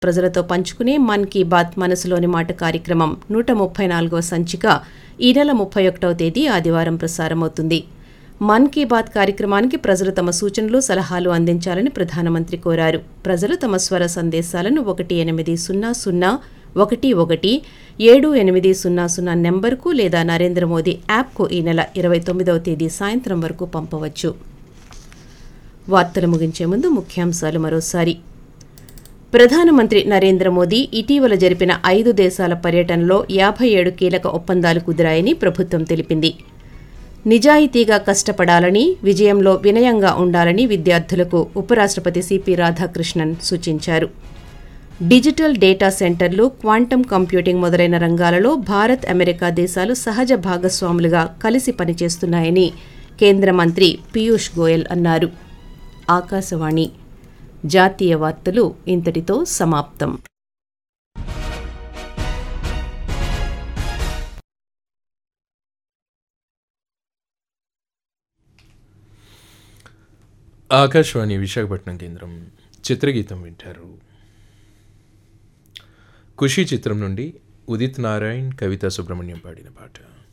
ప్రజలతో పంచుకునే మన్ కీ బాత్ మనసులోని మాట కార్యక్రమం నూట ముప్పై నాలుగవ సంచిక ఈ నెల ముప్పై ఒకటవ తేదీ ఆదివారం ప్రసారమవుతుంది మన్ కీ బాత్ కార్యక్రమానికి ప్రజలు తమ సూచనలు సలహాలు అందించాలని ప్రధానమంత్రి కోరారు ప్రజలు తమ స్వర సందేశాలను ఒకటి ఎనిమిది సున్నా సున్నా ఒకటి ఒకటి ఏడు ఎనిమిది సున్నా సున్నా నెంబర్కు లేదా నరేంద్ర మోదీ యాప్కు ఈ నెల ఇరవై తొమ్మిదవ తేదీ సాయంత్రం వరకు పంపవచ్చు వార్తలు ముగించే ముందు ముఖ్యాంశాలు మరోసారి ప్రధానమంత్రి నరేంద్ర మోదీ ఇటీవల జరిపిన ఐదు దేశాల పర్యటనలో యాభై ఏడు కీలక ఒప్పందాలు కుదిరాయని ప్రభుత్వం తెలిపింది నిజాయితీగా కష్టపడాలని విజయంలో వినయంగా ఉండాలని విద్యార్థులకు ఉపరాష్ట్రపతి సిపి రాధాకృష్ణన్ సూచించారు డిజిటల్ డేటా సెంటర్లు క్వాంటం కంప్యూటింగ్ మొదలైన రంగాలలో భారత్ అమెరికా దేశాలు సహజ భాగస్వాములుగా కలిసి పనిచేస్తున్నాయని కేంద్ర మంత్రి పీయూష్ గోయల్ అన్నారు ఆకాశవాణి జాతీయ వార్తలు ఇంతటితో సమాప్తం ఆకాశవాణి విశాఖపట్నం కేంద్రం చిత్రగీతం వింటారు ఖుషి చిత్రం నుండి ఉదిత్ నారాయణ్ కవిత సుబ్రహ్మణ్యం పాడిన పాట